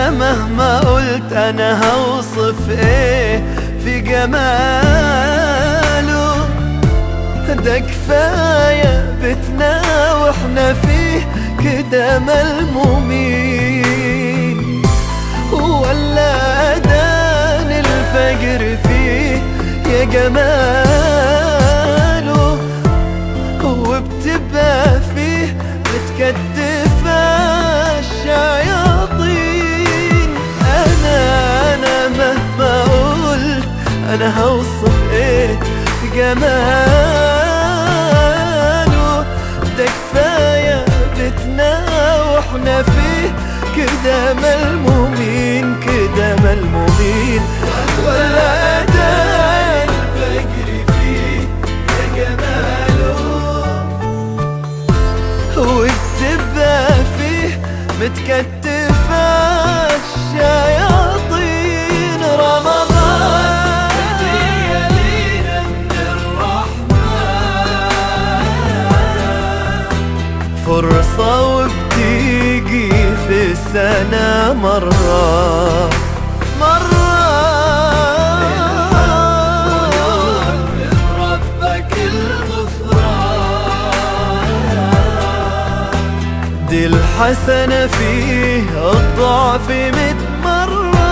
أنا مهما قلت أنا هوصف إيه في جماله ده كفاية بيتنا واحنا فيه كده ملمومين ولا أذان الفجر فيه يا جماله وبتبقى فيه متكتفة الشياطين أنا أنا مهما قلت أنا هوصف إيه في جماله ده كفاية بيتنا واحنا فيه كده ملمومين كده ملمومين ولا أدان الفجر فيه يا جماله وبتبقى فيه متكتفة الشياطين رمضان هدية لينا من الرحمن فرصة وبتيجي في السنة مرة مرة من ربك الغفران دي الحسنة فيه الضعف ميت مرة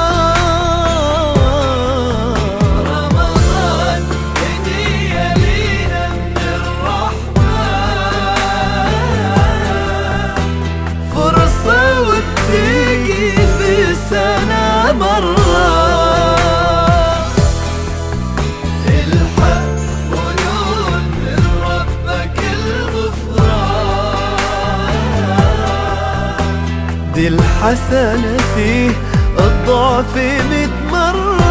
رمضان هدية لينا من الرحمن فرصة وبتيجي في سنة مرة الحق ونور من ربك الغفران دي الحسنة فيه الضعف ميت مرة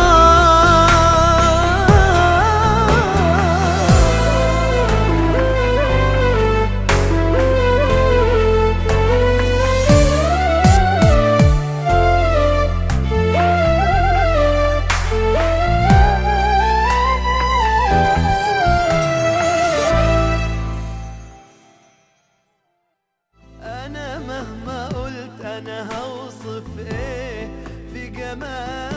أنا مهما قلت أنا هوصف إيه في جمال